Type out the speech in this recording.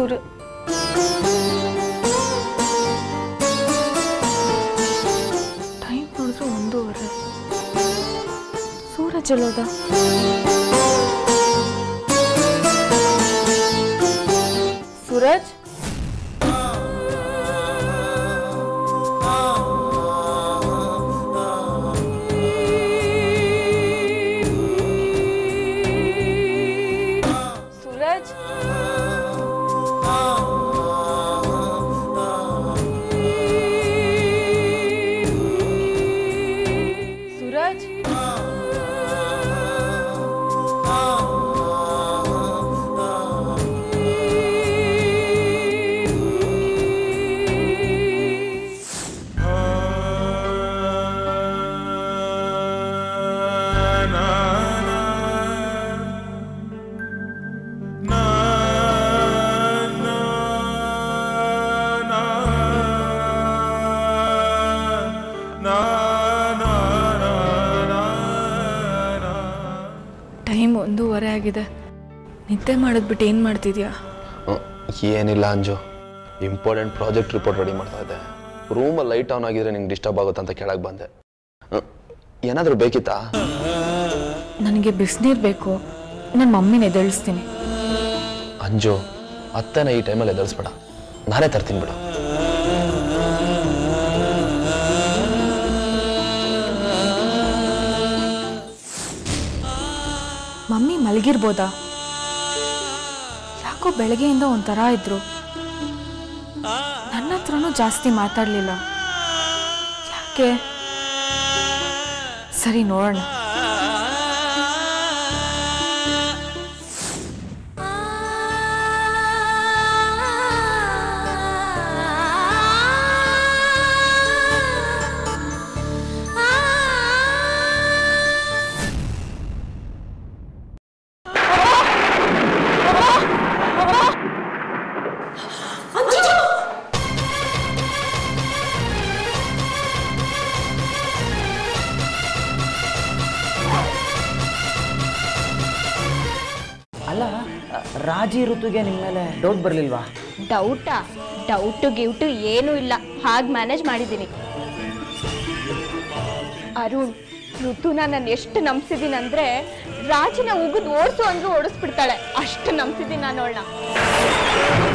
ಸೂರ್ಯ time ನೋಡಿದ್ರೆ ಒಂದೂವರೆ ಸೂರಜ್ ಎಲ್ಲೋದ ಸೂರಜ್ ಸೂರಜ್ ಸೂರಜ್ ಟೈಮ್ ಒಂದೂವರೆ ಆಗಿದೆ ನಿದ್ದೆ ಮಾಡೋದ್ಬಿಟ್ಟು ಏನು ಮಾಡ್ತಿದ್ಯಾ ಹ್ಮ್, ಏನಿಲ್ಲ Anju important project report ready ಮಾಡ್ತಾ ಇದ್ದೆ ರೂಮಲ್ಲಿ ಲೈಟ್ ಆನ್ ಆಗಿದ್ರೆ ನಿಂಗೆ ಡಿಸ್ಟರ್ಬ್ ಆಗುತ್ತೆ ಅಂತ ಕೆಳಗೆ ಬಂದೆ ಹ್ಮ್, ಏನಾದರೂ ಬೇಕಿತ್ತಾ ನನಗೆ ಬಿಸಿನೀರು ಬೇಕು ನನ್ನ ಮಮ್ಮಿನ ಎದ್ದೇಳಿಸ್ತೀನಿ ಅಂಜು ಅತ್ತೆನ ಈ ಟೈಮಲ್ಲಿ ಎದುರಿಸ್ಬೇಡ ನಾನೇ ತರ್ತೀನಿ ಬಿಡು ಮಮ್ಮಿ ಮಲಗಿರ್ಬೋದಾ ಯಾಕೋ ಬೆಳಗ್ಗೆಯಿಂದ ಒಂಥರ ಇದ್ರು ನನ್ನ ಹತ್ರನೂ ಜಾಸ್ತಿ ಮಾತಾಡಲಿಲ್ಲ ಯಾಕೆ ಸರಿ ನೋಡೋಣ ಅಲ್ಲ ರಾಜಿ ಋತುಗೆ ನಿಮ್ಮ ಮೇಲೆ ಡೌಟ್ ಬರಲಿಲ್ವಾ ಡೌಟಾ ಡೌಟು ಗಿೌಟು ಏನೂ ಇಲ್ಲ ಹಾಗೆ ಮ್ಯಾನೇಜ್ ಮಾಡಿದ್ದೀನಿ ಅರುಣ್ ಋತುನ ನಾನು ಎಷ್ಟು ನಂಬಿಸಿದ್ದೀನಿ ಅಂದರೆ ರಾಜನ ಉಗಿದು ಓಡಿಸು ಅಂದ್ರೂ ಓಡಿಸ್ಬಿಡ್ತಾಳೆ ಅಷ್ಟು ನಂಬಿಸಿದ್ದೀನಿ ನಾನು ಅವಳನ್ನ